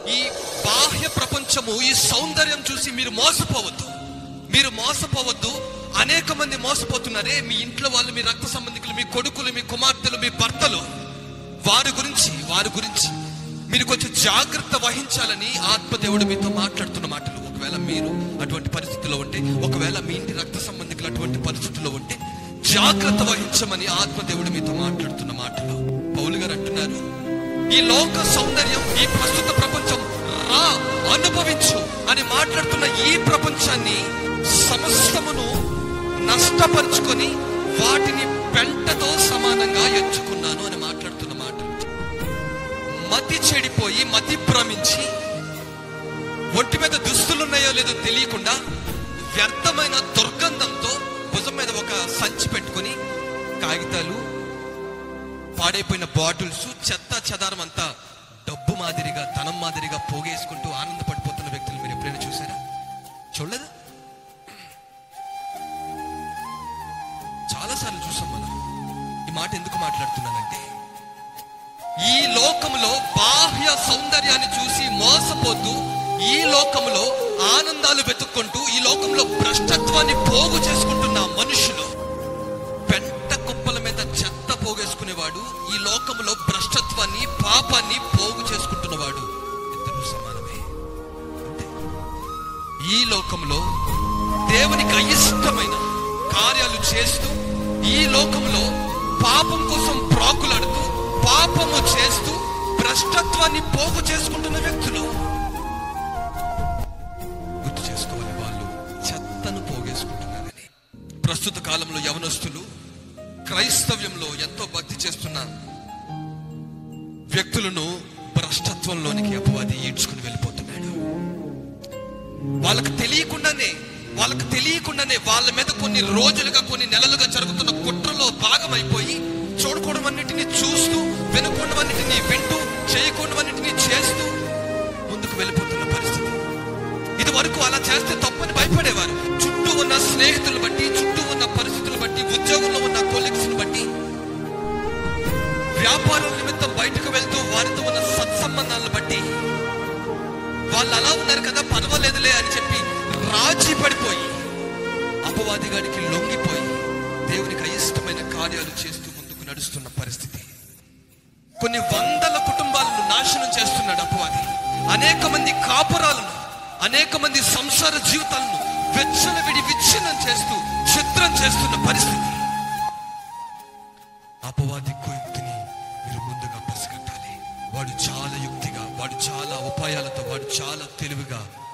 ఈ బాహ్య ప్రపంచము ఈ సౌందర్యం చూసి మీరు మోసపోవద్దు మీరు మోసపోవద్దు అనేక మంది మోసపోతున్నారే మీ ఇంట్లో వాళ్ళు మీ రక్త సంబంధికులు మీ కొడుకులు మీ కుమార్తెలు మీ భర్తలు వారి గురించి వారి గురించి మీరు కొంచెం జాగ్రత్త వహించాలని ఆత్మదేవుడు మీతో మాట్లాడుతున్న మాటలు ఒకవేళ మీరు అటువంటి పరిస్థితిలో ఉంటే ఒకవేళ మీ ఇంటి రక్త సంబంధికులు అటువంటి పరిస్థితుల్లో ఉంటే జాగ్రత్త వహించమని ఆత్మదేవుడు మీతో మాట్లాడుతున్న మాటలు పౌలు గారు అంటున్నారు ఈ లోక సౌందర్యం ఈ ప్రస్తుత ప్రపంచం రా అనుభవించు అని మాట్లాడుతున్న ఈ ప్రపంచాన్ని సమస్తమును నష్టపరుచుకొని వాటిని పెంటతో సమానంగా ఎంచుకున్నాను అని మాట్లాడుతున్న మాటలు మతి చెడిపోయి మతి భ్రమించి ఒంటి మీద దుస్తులున్నాయో లేదో తెలియకుండా వ్యర్థమైన దుర్గంధంతో భుజం మీద ఒక సంచి పెట్టుకొని కాగితాలు పాడైపోయిన బాటిల్స్ చెత్త చెదారం అంతా డబ్బు మాదిరిగా ధనం మాదిరిగా పోగేసుకుంటూ ఆనందపడిపోతున్న వ్యక్తులు మీరు ఎప్పుడైనా చూసారా చూడలేదా చాలాసార్లు చూసాం మనం ఈ మాట ఎందుకు మాట్లాడుతున్నానంటే ఈ లోకములో బాహ్య సౌందర్యాన్ని చూసి మోసపోతూ ఈ లోకములో ఆనందాలు వెతుక్కుంటూ ఈ లోకంలో భ్రష్టత్వాన్ని పోగు చేసుకుంటున్న మనుషులు పెంట కుప్పల మీద చెత్త పోగేసుకునేవాడు ఈ లోకములో భ్రష్టత్వాన్ని పాపాన్ని పోగు చేసుకుంటున్నవాడు ఇద్దరు సమానమే అంతే. ఈ లోకంలో దేవునికి అయిష్టమైన కార్యాలు చేస్తూ ఈ లోకంలో పాపం కోసం ప్రాకులాడుతూ పాపము చేస్తూ భ్రష్టత్వాన్ని పోగు చేసుకుంటున్న వ్యక్తులు గుర్తు చేసుకోవాలి వాళ్ళు చెత్తను పోగేసుకుంటున్నారని ప్రస్తుత కాలంలో యవనస్తులు క్రైస్తవ్యంలో ఎంతో భక్తి చేస్తున్న వ్యక్తులను భ్రష్టత్వంలోనికి అపవాది ఈడ్చుకుని వెళ్ళిపోతున్నాడు వాళ్ళకి తెలియకుండానే వాళ్ళకి తెలియకుండానే వాళ్ళ మీద కొన్ని రోజులుగా కొన్ని నెలలుగా జరుగుతున్న కుట్రలో భాగమైపోయి చూడకూడవన్నిటిని చూస్తూ వినకూడవన్నిటిని వింటూ చేయకూడవన్నిటిని చేస్తూ ముందుకు వెళ్ళిపోతున్న పరిస్థితి ఇది వరకు అలా చేస్తే తప్పని భయపడేవారు చుట్టూ ఉన్న స్నేహితులు బట్టి చుట్టూ ఉన్న పరిస్థితులు బట్టి ఉద్యోగంలో ఉన్న కొలీగ్స్ బట్టి వ్యాపారం నిమిత్తం బయటకు వెళ్తూ వారితో ఉన్న సత్సంబంధాలను బట్టి వాళ్ళు అలా ఉన్నారు కదా పర్వాలేదులే అని చెప్పి రాజీ పడిపోయి అపవాదిగాడికి లొంగిపోయి దేవునికి అయిష్టమైన కార్యాలు చేస్తూ ముందుకు నడుస్తున్న పరిస్థితి కొన్ని వందల కుటుంబాలను నాశనం చేస్తున్నాడు అపవాది అనేక మంది కాపురాలను అనేక మంది సంసార జీవితాలను వెచ్చల విడి విచ్ఛిన్నం చేస్తూ చిత్రం చేస్తున్న పరిస్థితి అపవాది యుక్తిని మీరు ముందుగా పసిగట్టాలి వాడు చాలా యుక్తిగా వాడు చాలా ఉపాయాలతో వాడు చాలా తెలివిగా